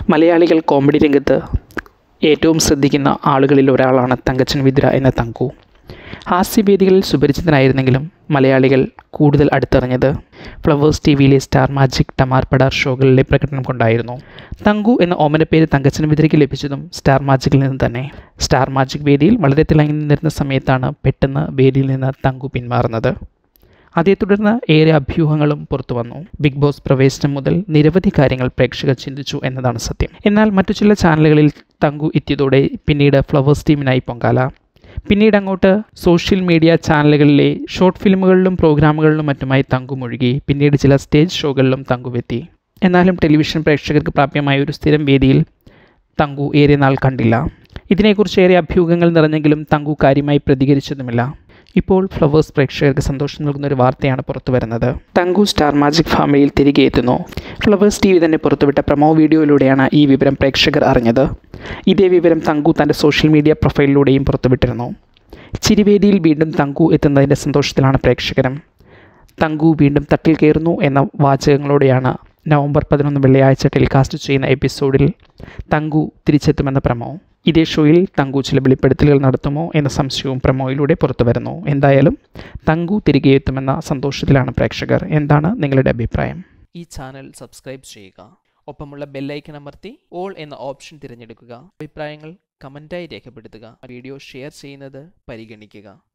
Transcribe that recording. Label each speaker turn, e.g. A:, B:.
A: മലയാളികൾ കോമഡി രംഗത്ത് ഏറ്റവും ശ്രദ്ധിക്കുന്ന ആളുകളിൽ ഒരാളാണ് തങ്കച്ചൻ വിദ്ര എന്ന തങ്കു ഹാസ്യവേദികളിൽ സുപരിചിതനായിരുന്നെങ്കിലും മലയാളികൾ കൂടുതൽ അടുത്തറിഞ്ഞത് ഫ്ലവേഴ്സ് ടി വിയിലെ സ്റ്റാർ മാജിക് ടമാർ പടാർ ഷോകളിലെ പ്രകടനം കൊണ്ടായിരുന്നു തങ്കു എന്ന ഓമനപ്പേര് തങ്കച്ചൻ വിദ്രയ്ക്ക് ലഭിച്ചതും സ്റ്റാർ മാജിക്കിൽ നിന്ന് തന്നെ സ്റ്റാർ മാജിക് വേദിയിൽ വളരെ തിളങ്ങി നിന്നിരുന്ന സമയത്താണ് പെട്ടെന്ന് വേദിയിൽ നിന്ന് തങ്കു പിന്മാറുന്നത് അതേ തുടർന്ന് ഏറെ അഭ്യൂഹങ്ങളും പുറത്തു വന്നു ബിഗ് ബോസ് പ്രവേശനം മുതൽ നിരവധി കാര്യങ്ങൾ പ്രേക്ഷകർ ചിന്തിച്ചു എന്നതാണ് സത്യം എന്നാൽ മറ്റു ചില ചാനലുകളിൽ തങ്കു എത്തിയതോടെ പിന്നീട് ഫ്ലവേഴ്സ് ടീമിനായി പൊങ്കാല പിന്നീട് അങ്ങോട്ട് സോഷ്യൽ മീഡിയ ചാനലുകളിലെ ഷോർട്ട് ഫിലിമുകളിലും പ്രോഗ്രാമുകളിലും മറ്റുമായി തങ്കു മുഴുകി പിന്നീട് ചില സ്റ്റേജ് ഷോകളിലും തങ്കുവെത്തി എന്നാലും ടെലിവിഷൻ പ്രേക്ഷകർക്ക് പ്രാപ്യമായ ഒരു സ്ഥിരം വേദിയിൽ തങ്കു ഏറെ നാൾ കണ്ടില്ല ഇതിനെക്കുറിച്ച് ഏറെ അഭ്യൂഹങ്ങൾ നിറഞ്ഞെങ്കിലും തങ്കു കാര്യമായി പ്രതികരിച്ചതുമില്ല ഇപ്പോൾ ഫ്ലവേഴ്സ് പ്രേക്ഷകർക്ക് സന്തോഷം നൽകുന്ന ഒരു വാർത്തയാണ് പുറത്തു വരുന്നത് തങ്കു സ്റ്റാർ മാജിക് ഫാമിലിയിൽ തിരികെ എത്തുന്നു ഫ്ലവേഴ്സ് ടി വി തന്നെ പുറത്തുവിട്ട പ്രൊമോ വീഡിയോയിലൂടെയാണ് ഈ വിവരം പ്രേക്ഷകർ അറിഞ്ഞത് ഇതേ വിവരം തങ്കു തൻ്റെ സോഷ്യൽ മീഡിയ പ്രൊഫൈലിലൂടെയും പുറത്തുവിട്ടിരുന്നു ചിരിവേദിയിൽ വീണ്ടും തങ്കു എത്തുന്നതിൻ്റെ സന്തോഷത്തിലാണ് പ്രേക്ഷകരും തങ്കു വീണ്ടും തട്ടിൽ കയറുന്നു എന്ന വാചകങ്ങളോടെയാണ് നവംബർ പതിനൊന്ന് വെള്ളിയാഴ്ച ടെലികാസ്റ്റ് ചെയ്യുന്ന എപ്പിസോഡിൽ തങ്കു തിരിച്ചെത്തുമെന്ന പ്രമോ ഇതേ ഷോയിൽ തങ്കു ചില വെളിപ്പെടുത്തലുകൾ നടത്തുമോ എന്ന സംശയവും പ്രമോയിലൂടെ പുറത്തു വരുന്നു എന്തായാലും തങ്കു തിരികെ എത്തുമെന്ന സന്തോഷത്തിലാണ് പ്രേക്ഷകർ എന്താണ് നിങ്ങളുടെ അഭിപ്രായം
B: ഈ ചാനൽ സബ്സ്ക്രൈബ് ചെയ്യുക ഒപ്പമുള്ള ബെല്ലൈക്കൺ അമർത്തി ഓൾ എന്ന ഓപ്ഷൻ തിരഞ്ഞെടുക്കുക അഭിപ്രായങ്ങൾ കമൻറ്റായി രേഖപ്പെടുത്തുക വീഡിയോ ഷെയർ ചെയ്യുന്നത് പരിഗണിക്കുക